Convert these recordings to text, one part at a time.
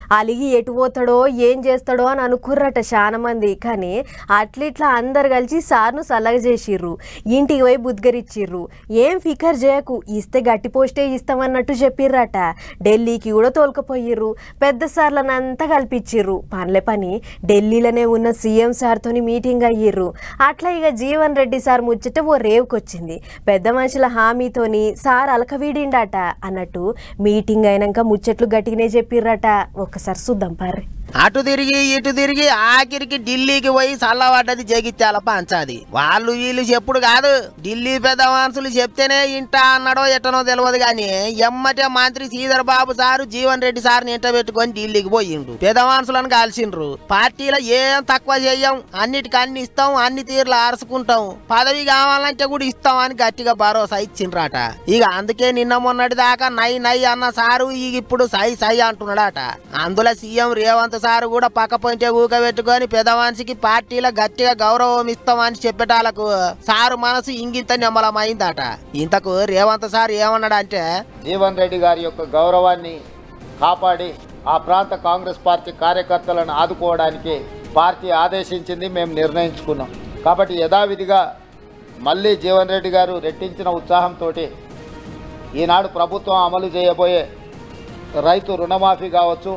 అలిగి ఎటు పోతాడో ఏం చేస్తాడో అని అనుకుర్రట చాలా మంది కానీ అట్లిట్లా అందరు కలిసి సార్ను సల్లగ చేసిర్రు ఇంటికి పోయి బుద్గరిచ్చిర్రు ఏం ఫికర్ చేయకు ఇస్తే గట్టి పోస్టే ఇస్తామన్నట్టు చెప్పిర్రట ఢిల్లీకి కూడా తోలుకపోయిర్రు పెద్ద సార్లనంతా కల్పించిర్రు పనులే పని ఢిల్లీలోనే ఉన్న సీఎం సార్తోని మీటింగ్ అయ్యిర్రు అట్లా ఇక జీవన్ రెడ్డి సార్ ముచ్చట ఓ రేవుకొచ్చింది పెద్ద మనుషుల హామీతోని సార్ అలకవీడిండట అన్నట్టు మీటింగ్ అయినాక ముచ్చట్లు గట్టిగానే చెప్పిర్రట ఒక్కసారి చూద్దాం పార్రి అటు తిరిగి ఇటు తిరిగి ఆఖరికి ఢిల్లీకి పోయి చల్లబడ్డది జగిత్యాల పంచాది వాళ్ళు వీళ్ళు చెప్పుడు కాదు ఢిల్లీ పెద్ద మనుషులు చెప్తేనే ఇంటా అన్నాడో ఎట్టనో తెలియదు కానీ ఎమ్మటే మంత్రి శ్రీధర్ బాబు సారు జీవన్ రెడ్డి సార్ని ఇంట పెట్టుకొని ఢిల్లీకి పోయిండు పెద్ద మనుషులను కాల్చిండ్రు పార్టీలో ఏం తక్కువ చెయ్యం అన్నిటికి అన్ని ఇస్తాం అన్ని తీర్లు అరుచుకుంటాం పదవి కావాలంటే కూడా ఇస్తాం అని గట్టిగా భరోసా ఇచ్చిండ్రట ఇక అందుకే నిన్న మొన్నటి దాకా నై నై అన్న సారు ఇక ఇప్పుడు సై సై అంటున్నాడట అందులో సీఎం రేవంత్ సారు కూడా పక్క పొంటే ఊకబెట్టుకొని పెద్ద మనిషికి పార్టీలో గట్టిగా గౌరవం ఇస్తామని చెప్పేటాలకు సారు మనసు ఇంగింత నిమ్మలమైందట ఇంతకు రేవంత్ సార్ ఏమన్నాడంటే జీవన్ రెడ్డి గారి యొక్క గౌరవాన్ని కాపాడి ఆ ప్రాంత కాంగ్రెస్ పార్టీ కార్యకర్తలను ఆదుకోవడానికి పార్టీ ఆదేశించింది మేము నిర్ణయించుకున్నాం కాబట్టి యథావిధిగా మళ్ళీ జీవన్ రెడ్డి గారు రెట్టించిన ఉత్సాహంతో ఈనాడు ప్రభుత్వం అమలు చేయబోయే రైతు రుణమాఫీ కావచ్చు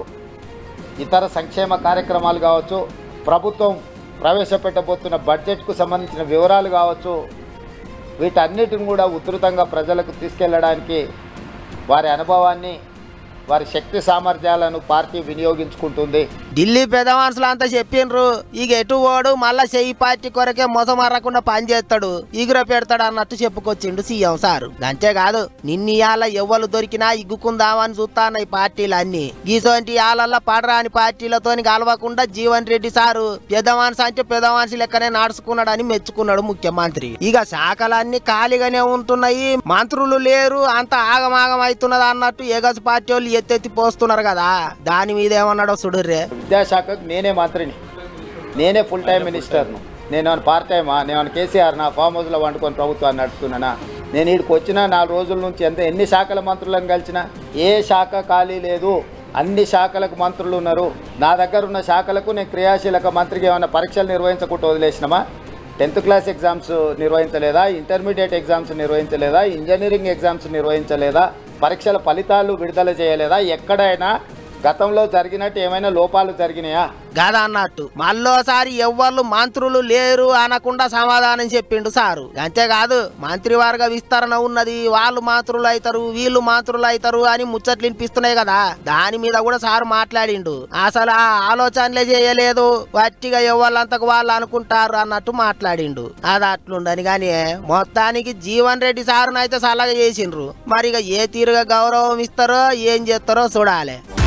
ఇతర సంక్షేమ కార్యక్రమాలు కావచ్చు ప్రభుత్వం ప్రవేశపెట్టబోతున్న బడ్జెట్కు సంబంధించిన వివరాలు కావచ్చు వీటన్నిటిని కూడా ఉధృతంగా ప్రజలకు తీసుకెళ్ళడానికి వారి అనుభవాన్ని వారి శక్తి సామర్థ్యాలను పార్టీ వినియోగించుకుంటుంది ఢిల్లీ పెద్ద మనుషులు అంతా చెప్పిండ్రు ఇక ఎటు ఓడు మళ్ళా చెయ్యి పార్టీ కొరకే మొసమర్రకుండా పని చేస్తాడు ఈగుర పెడతాడు అన్నట్టు చెప్పుకొచ్చిండు సీఎం సారు అంతేకాదు నిన్ని ఇవాళ ఎవ్వరు దొరికినా ఇగ్గుకుందామని చూస్తాన్న ఈ పార్టీలు అన్ని గీసోంటి ఇవాళ పడరాని పార్టీలతోని కలవకుండా జీవన్ రెడ్డి సారు పెద్ద మనిషి అంటే పెద్ద మనిషి లెక్కనే నడుచుకున్నాడని మెచ్చుకున్నాడు ముఖ్యమంత్రి ఇక శాఖలన్నీ ఖాళీగానే ఉంటున్నాయి మంత్రులు లేరు అంత ఆగమాగం అవుతున్నది అన్నట్టు ఏగస్ పార్టీ వాళ్ళు ఎత్తెత్తి పోస్తున్నారు కదా దాని మీద ఏమన్నాడో చూడుర్రే విద్యాశాఖకు నేనే మంత్రిని నేనే ఫుల్ టైం మినిస్టర్ను నేను ఏమైనా పార్ట్ టైమా నేను ఏమైనా కేసీఆర్ నా ఫామ్ హౌస్లో వండుకొని ప్రభుత్వాన్ని నడుపుతున్నానా నేను ఇక్కడికి వచ్చిన నాలుగు రోజుల నుంచి ఎంత ఎన్ని శాఖల మంత్రులను కలిసినా ఏ శాఖ ఖాళీ లేదు అన్ని శాఖలకు మంత్రులు ఉన్నారు నా దగ్గర ఉన్న శాఖలకు నేను క్రియాశీలక మంత్రికి ఏమైనా పరీక్షలు నిర్వహించకుండా వదిలేసినామా టెన్త్ క్లాస్ ఎగ్జామ్స్ నిర్వహించలేదా ఇంటర్మీడియట్ ఎగ్జామ్స్ నిర్వహించలేదా ఇంజనీరింగ్ ఎగ్జామ్స్ నిర్వహించలేదా పరీక్షల ఫలితాలు విడుదల చేయలేదా ఎక్కడైనా గతంలో జరిగినట్టు ఏమైనా లోపాలు జరిగినాయా గదా అన్నట్టు మళ్ళోసారి ఎవ్వరు మంత్రులు లేరు అనకుండా సమాధానం చెప్పిండు సారు అంతేకాదు మంత్రివర్గ విస్తరణ ఉన్నది వాళ్ళు మంత్రులు అవుతారు వీళ్ళు మంత్రులు అవుతారు అని ముచ్చట్లు వినిపిస్తున్నాయి కదా దాని మీద కూడా సారు మాట్లాడిండు అసలు ఆ ఆలోచనలే చేయలేదు వట్టిగా ఎవళ్ళంతకు వాళ్ళు అనుకుంటారు అన్నట్టు మాట్లాడిండు అది అట్లుండని కానీ మొత్తానికి జీవన్ రెడ్డి సారునైతే సలహా చేసిండ్రు మరి ఇక ఏ తీరుగా గౌరవం ఇస్తారో ఏం చేస్తారో చూడాలి